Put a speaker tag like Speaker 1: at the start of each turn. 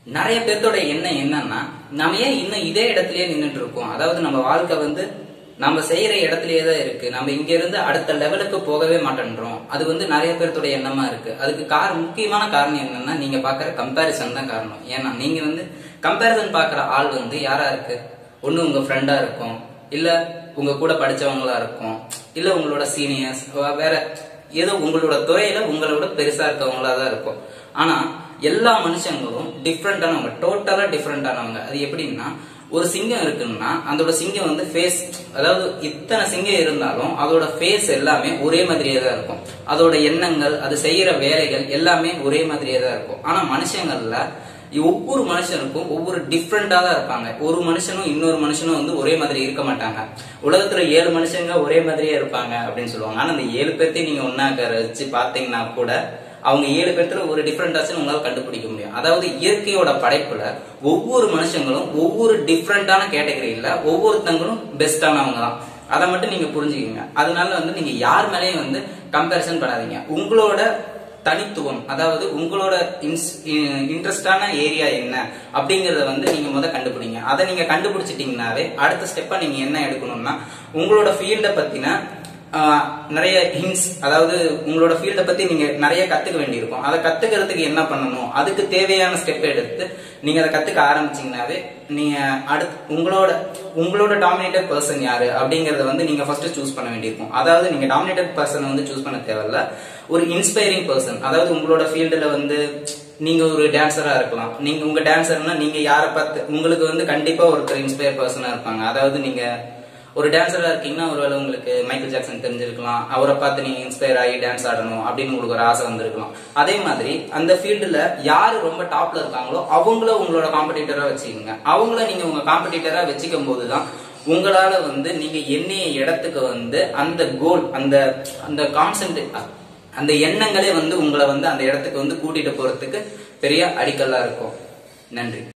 Speaker 1: நிறைய பேர்த்தோட எண்ணம் என்னன்னா நம்ம ஏன் இன்னும் இதே இடத்துலயே நின்னுட்டு இருக்கோம் அதாவது நம்ம வாழ்க்கை வந்து நம்ம செய்யற இடத்துலயே தான் இருக்கு நம்ம இங்க இருந்து அடுத்த லெவலுக்கு போகவே மாட்டேன்றோம் அது வந்து நிறைய பேர்த்தோட எண்ணமா இருக்கு அதுக்கு கார முக்கியமான காரணம் என்னன்னா நீங்க பாக்குற கம்பேரிசன் தான் காரணம் ஏன்னா நீங்க வந்து கம்பேரிசன் பாக்குற ஆள் வந்து யாரா இருக்கு ஒண்ணு உங்க ஃப்ரெண்டா இருக்கும் இல்ல உங்க கூட படிச்சவங்களா இருக்கும் இல்ல உங்களோட சீனியர்ஸ் வேற ஏதோ உங்களோட துறையில உங்களோட பெருசா இருக்கவங்களா தான் இருக்கும் ஆனா எல்லா மனுஷங்களும் டிஃப்ரெண்டானவங்க டோட்டலா டிஃப்ரெண்டானவங்க அது எப்படின்னா ஒரு சிங்கம் இருக்குன்னா அதோட சிங்கம் வந்து ஃபேஸ் அதாவது இத்தனை சிங்கம் இருந்தாலும் அதோட ஃபேஸ் எல்லாமே ஒரே மாதிரியே தான் இருக்கும் அதோட எண்ணங்கள் அது செய்யற வேலைகள் எல்லாமே ஒரே மாதிரியே தான் இருக்கும் ஆனா மனுஷங்கள்ல ஒவ்வொரு மனுஷனுக்கும் ஒவ்வொரு டிஃப்ரெண்டா தான் இருப்பாங்க ஒரு மனுஷனும் இன்னொரு மனுஷனும் வந்து ஒரே மாதிரி இருக்க மாட்டாங்க உலகத்துல ஏழு மனுஷங்க ஒரே மாதிரியே இருப்பாங்க அப்படின்னு சொல்லுவாங்க ஆனா அந்த ஏழு பேர்த்தையும் நீங்க ஒன்னா வச்சு பாத்தீங்கன்னா கூட அவங்க ஏழு பேர்த்துல ஒரு டிஃப்ரெண்டாச்சும் உங்களால கண்டுபிடிக்க முடியும் அதாவது இயற்கையோட படைப்புல ஒவ்வொரு மனுஷங்களும் ஒவ்வொரு டிஃப்ரெண்டான கேட்டகரியில ஒவ்வொருத்தங்களும் பெஸ்டானவங்க தான் அதை மட்டும் நீங்க புரிஞ்சுக்கீங்க அதனால வந்து நீங்க யார் மேலேயும் வந்து கம்பேரிசன் பண்ணாதீங்க உங்களோட தனித்துவம் அதாவது உங்களோட இன்ட்ரெஸ்டான ஏரியா என்ன அப்படிங்கறத வந்து நீங்க முத கண்டுபிடிங்க அதை நீங்க கண்டுபிடிச்சிட்டீங்கன்னாவே அடுத்த ஸ்டெப்பா நீங்க என்ன எடுக்கணும்னா உங்களோட ஃபீல்ட பத்தின ஆஹ், நிறைய ஹிண்ட்ஸ் அதாவது உங்களோட ஃபீல்ட பத்தி நீங்க நிறைய கத்துக்க வேண்டியிருக்கும் அதை கத்துக்கிறதுக்கு என்ன பண்ணணும் அதுக்கு தேவையான ஸ்டெப் எடுத்து நீங்க அதை கத்துக்க ஆரம்பிச்சீங்கன்னாவே நீங்க அடுத்து உங்களோட உங்களோட டாமினேட்டட் பர்சன் யாரு அப்படிங்கறத வந்து நீங்க ஃபர்ஸ்ட் சூஸ் பண்ண வேண்டியிருக்கும் அதாவது நீங்க டாமினேட்டட் பர்சன் வந்து சூஸ் பண்ண தேவையில்ல ஒரு இன்ஸ்பைரிங் பர்சன் அதாவது உங்களோட ஃபீல்டுல வந்து நீங்க ஒரு டான்சரா இருக்கலாம் நீங்க உங்க டான்சர்னா நீங்க யாரை பார்த்து உங்களுக்கு வந்து கண்டிப்பா ஒருத்தர் இன்ஸ்பயர் பர்சனா இருப்பாங்க அதாவது நீங்க ஒரு டான்சரா இருக்கீங்கன்னா ஒருவேளை உங்களுக்கு மைக்கேல் ஜாக்சன் தெரிஞ்சிருக்கலாம் அவரை பார்த்து நீங்க இன்ஸ்பயர் ஆகி டான்ஸ் ஆடணும் அப்படின்னு உங்களுக்கு ஒரு ஆசை வந்திருக்கலாம் அதே மாதிரி அந்த ஃபீல்டுல யாரு ரொம்ப டாப்ல இருக்காங்களோ அவங்கள உங்களோட காம்படிட்டரா வச்சுக்கோங்க அவங்கள நீங்க உங்க காம்படிட்டரா வச்சுக்கும் போதுதான் உங்களால வந்து நீங்க எண்ணிய இடத்துக்கு வந்து அந்த கோல் அந்த அந்த கான்சென்ட் அந்த எண்ணங்களே வந்து உங்களை வந்து அந்த இடத்துக்கு வந்து கூட்டிட்டு போறதுக்கு பெரிய அடிக்கல்லா இருக்கும் நன்றி